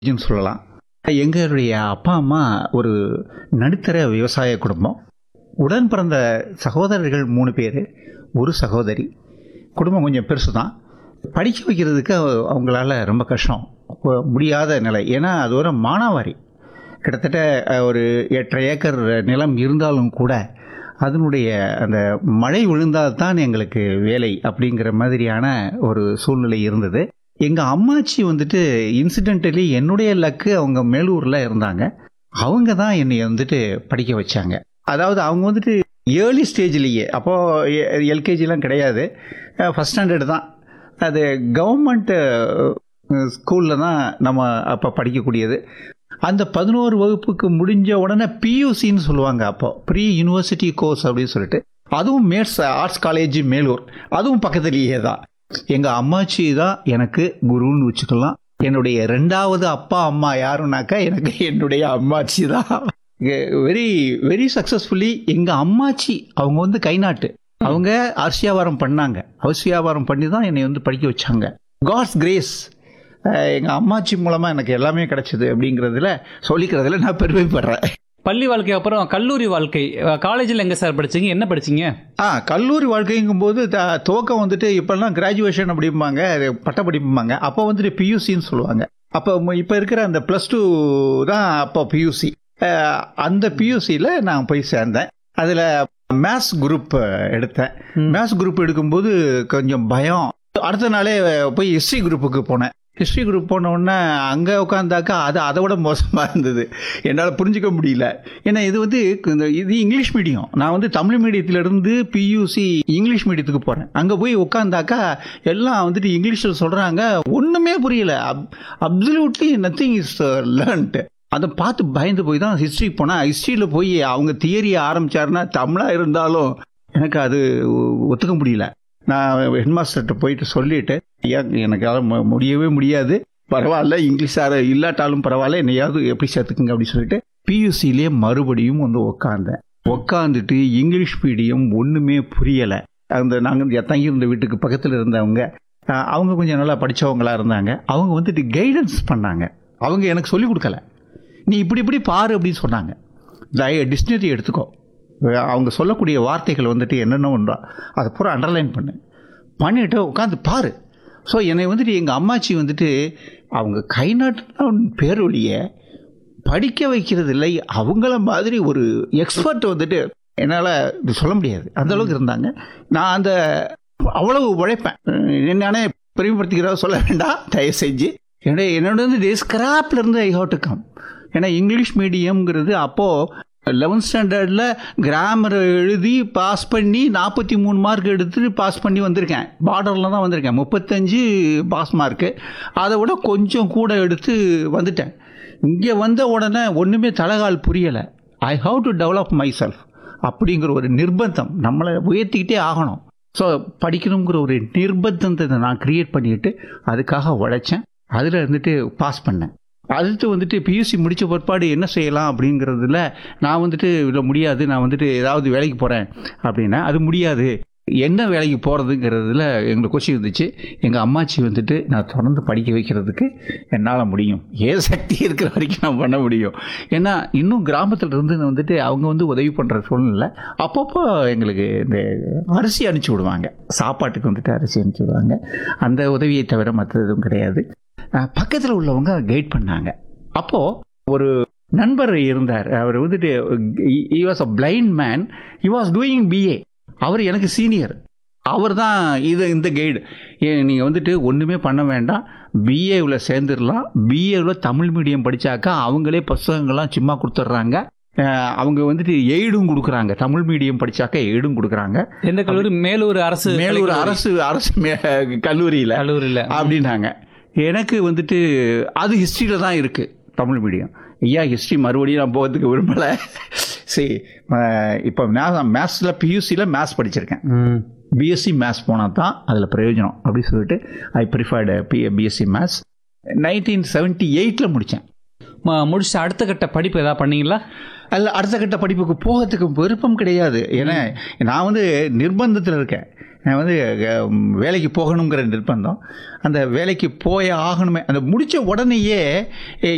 ன்னு சொல்லலாம் எங்களுடைய அப்பா அம்மா ஒரு நடுத்தர விவசாய குடும்பம் உடன் பிறந்த சகோதரர்கள் மூணு பேர் ஒரு சகோதரி குடும்பம் கொஞ்சம் பெருசு தான் படிக்க வைக்கிறதுக்கு அவ- அவங்களால ரொம்ப கஷ்டம் அப்ப முடியாத நிலை ஏன்னா அது ஒரு மானாவாரி கிட்டத்தட்ட அஹ், ஒரு எட்டரை ஏக்கர் நிலம் இருந்தாலும் கூட அதனுடைய அந்த மழை விழுந்தால்தான் எங்களுக்கு வேலை அப்படிங்கிற மாதிரியான ஒரு சூழ்நிலை இருந்தது எங்கள் அம்மாச்சி வந்துட்டு இன்சிடென்டலி என்னுடைய லக்கு அவங்க மேலூரில் இருந்தாங்க அவங்க தான் என்னை வந்துட்டு படிக்க வச்சாங்க அதாவது அவங்க வந்துட்டு ஏர்லி ஸ்டேஜ்லேயே அப்போது எல்கேஜிலாம் கிடையாது ஃபஸ்ட் ஸ்டாண்டர்டு தான் அது கவர்மெண்ட் ஸ்கூலில் தான் நம்ம அப்போ படிக்கக்கூடியது அந்த பதினோரு வகுப்புக்கு முடிஞ்ச உடனே பியூசின்னு சொல்லுவாங்க அப்போ ப்ரீ யூனிவர்சிட்டி கோர்ஸ் அப்படின்னு சொல்லிட்டு அதுவும் மேட்ஸ் ஆர்ட்ஸ் காலேஜ் மேலூர் அதுவும் பக்கத்துலேயே தான் எங்கள் அம்மாச்சி தான் எனக்கு குருன்னு வச்சுக்கலாம் என்னுடைய ரெண்டாவது அப்பா அம்மா யாருனாக்கா எனக்கு என்னுடைய அம்மாச்சி தான் வெரி வெரி சக்ஸஸ்ஃபுல்லி எங்கள் அம்மாச்சி அவங்க வந்து கைநாட்டு அவங்க அரிசி வியாபாரம் பண்ணாங்க அரிசி வியாபாரம் பண்ணி தான் என்னை வந்து படிக்க வச்சாங்க காட்ஸ் கிரேஸ் எங்கள் அம்மாச்சி மூலமாக எனக்கு எல்லாமே கிடைச்சது அப்படிங்கிறதுல சொல்லிக்கிறதுல நான் பெருமைப்படுறேன் பள்ளி வாழ்க்கை அப்புறம் கல்லூரி வாழ்க்கை காலேஜில் எங்கே சார் படிச்சீங்க என்ன படிச்சீங்க ஆ கல்லூரி வாழ்க்கைங்கும்போது த துவக்கம் வந்துட்டு இப்போல்லாம் கிராஜுவேஷன் அப்படிம்பாங்க அது பட்டப்படிப்பும்பாங்க அப்போ வந்துட்டு பியூசின்னு சொல்லுவாங்க அப்போ இப்போ இருக்கிற அந்த ப்ளஸ் டூ தான் அப்போ பியூசி அந்த பியூசியில் நான் போய் சேர்ந்தேன் அதில் மேத்ஸ் குரூப் எடுத்தேன் ம். மேத்ஸ் குரூப் எடுக்கும்போது கொஞ்சம் பயம் அடுத்த நாளே போய் ஹிஸ்ட்ரி குரூப்புக்கு போனேன் ஹிஸ்ட்ரி குரூப் போன உடனே அங்கே உட்காந்தாக்கா அது அதை விட மோசமாக இருந்தது என்னால் புரிஞ்சுக்க முடியல ஏன்னா இது வந்து இந்த இது இங்கிலீஷ் மீடியம் நான் வந்து தமிழ் மீடியத்திலிருந்து பியூசி இங்கிலீஷ் மீடியத்துக்கு போகிறேன் அங்கே போய் உட்காந்தாக்கா எல்லாம் வந்துட்டு இங்கிலீஷில் சொல்கிறாங்க ஒன்றுமே புரியல அப்சல்யூட்லி நத்திங் இஸ் லேர்ன்ட்டு அதை பார்த்து பயந்து போய் தான் ஹிஸ்ட்ரி போனால் ஹிஸ்ட்ரியில் போய் அவங்க தியரியை ஆரம்பிச்சாருன்னா தமிழாக இருந்தாலும் எனக்கு அது ஒத்துக்க முடியல நான் ஹெட்மாஸ்டர்கிட்ட போயிட்டு சொல்லிட்டு ஐயா எனக்கால மு- முடியவே முடியாது பரவாயில்ல இங்கிலீஷார இல்லாட்டாலும் பரவாயில்ல என்னையாவது எப்படி சேர்த்துக்குங்க அப்படின்னு சொல்லிட்டு பியூசிலேயே மறுபடியும் வந்து உக்காந்தேன் உக்காந்துட்டு இங்கிலீஷ் மீடியம் ஒன்றுமே புரியலை அந்த நாங்கள் தங்கியிருந்த வீட்டுக்கு பக்கத்தில் இருந்தவங்க அஹ், அவங்க கொஞ்சம் நல்லா படித்தவங்களா இருந்தாங்க அவங்க வந்துட்டு கைடன்ஸ் பண்ணாங்க அவங்க எனக்கு சொல்லிக் கொடுக்கல நீ இப்படி இப்படி பாரு அப்படின்னு சொன்னாங்க டிக்ஷனரி எடுத்துக்கோ அவங்க சொல்லக்கூடிய வார்த்தைகள் வந்துட்டு என்னென்ன ஒன்றா அதை பூரா அண்டர்லைன் பண்ணு பண்ணிட்டு உட்காந்து பாரு ஸோ என்னை வந்துட்டு எங்கள் அம்மாச்சி வந்துட்டு அவங்க கை நாட்டு பேரொழிய படிக்க வைக்கிறது இல்லை அவங்கள மாதிரி ஒரு எக்ஸ்பர்ட் வந்துட்டு என்னால் இது சொல்ல முடியாது அந்த அளவுக்கு இருந்தாங்க நான் அந்த அவ்வளவு உழைப்பேன் என்னன்னே பெருமைப்படுத்திக்கிறதா சொல்ல வேண்டாம் தயவு செஞ்சு என்னோட என்னோட வந்து ஸ்கிராப்ல இருந்து ஐ ஹவ் டு கம் ஏன்னா இங்கிலீஷ் மீடியம்ங்கிறது அப்போது லெவன்த் ஸ்டாண்டர்டில் கிராமர் எழுதி பாஸ் பண்ணி நாற்பத்தி மூணு மார்க் எடுத்துட்டு பாஸ் பண்ணி வந்திருக்கேன் பார்டரில் தான் வந்திருக்கேன் முப்பத்தஞ்சு பாஸ் மார்க்கு அதை விட கொஞ்சம் கூட எடுத்து வந்துட்டேன் இங்கே வந்த உடனே ஒன்றுமே தலகால் புரியலை I have to develop myself அப்படிங்கிற ஒரு நிர்பந்தம் நம்மளை உயர்த்திக்கிட்டே ஆகணும் ஸோ படிக்கணுங்கிற ஒரு நிர்பந்தத்தை நான் கிரியேட் பண்ணிட்டு அதுக்காக உழைச்சேன் அதில் இருந்துட்டு பாஸ் பண்ணேன் அடுத்து வந்துட்டு பியூசி முடித்த பிற்பாடு என்ன செய்யலாம் அப்படிங்கிறதுல நான் வந்துட்டு இல்லை முடியாது நான் வந்துட்டு ஏதாவது வேலைக்கு போகிறேன் அப்படின்னா அது முடியாது என்ன வேலைக்கு போகிறதுங்கிறதுல எங்களுக்கு கொஸ்டின் இருந்துச்சு எங்கள் அம்மாச்சி வந்துட்டு நான் தொடர்ந்து படிக்க வைக்கிறதுக்கு என்னால் முடியும் ஏ சக்தி இருக்கிற வரைக்கும் நான் பண்ண முடியும் ஏன்னா இன்னும் கிராமத்தில் இருந்து நான் வந்துட்டு அவங்க வந்து உதவி பண்ணுற சூழ்நிலை அப்பப்போ எங்களுக்கு இந்த அரிசி அனுப்பிச்சி விடுவாங்க சாப்பாட்டுக்கு வந்துட்டு அரிசி அனுப்பிச்சி விடுவாங்க அந்த உதவியை தவிர மற்ற எதுவும் கிடையாது பக்கத்தில் உள்ளவங்க கைட் பண்ணாங்க அப்போது ஒரு நண்பர் இருந்தார் அவர் வந்துட்டு he was a blind man he was doing BA அவர் எனக்கு சீனியர் அவர் தான் இது இந்த கைடு நீங்கள் வந்துட்டு ஒன்றுமே பண்ண வேண்டாம் பிஏவில் சேர்ந்துடலாம் பிஏவில் தமிழ் மீடியம் படித்தாக்கா அவங்களே புஸ்தகங்கள்லாம் சும்மா கொடுத்துட்றாங்க அஹ் அவங்க வந்துட்டு எய்டும் கொடுக்குறாங்க தமிழ் மீடியம் படித்தாக்கா எய்டும் கொடுக்குறாங்க எந்த கல்லூரி மேலூர் அரசு மேலூர் அரசு அரசு மே- கல்லூரியில் கல்லூரியில் அப்படின்னாங்க எனக்கு வந்துட்டு அது ஹிஸ்ட்ரியில் தான் இருக்குது தமிழ் மீடியம் ஐயா ஹிஸ்ட்ரி மறுபடியும் நான் போகிறதுக்கு விரும்பலை சரி இப்போ மேத்ஸில் பியூசியில் மேத்ஸ் படிச்சிருக்கேன் பிஎஸ்சி மேத்ஸ் போனால் தான் அதில் பிரயோஜனம் அப்படின்னு சொல்லிட்டு I preferred B BSc maths nineteen seventy எயிட்டில் முடித்தேன் முடிச்சு அடுத்த கட்ட படிப்பு ஏதாவது பண்ணீங்களா அல்ல அடுத்த கட்ட படிப்புக்கு போகிறதுக்கு விருப்பம் கிடையாது ஏன்னா நான் வந்து நிர்பந்தத்தில் இருக்கேன் நான் வந்து அஹ், வேலைக்கு போகணுங்கிற நிர்பந்தம் அந்த வேலைக்கு போய் ஆகணுமே அந்த முடித்த உடனேயே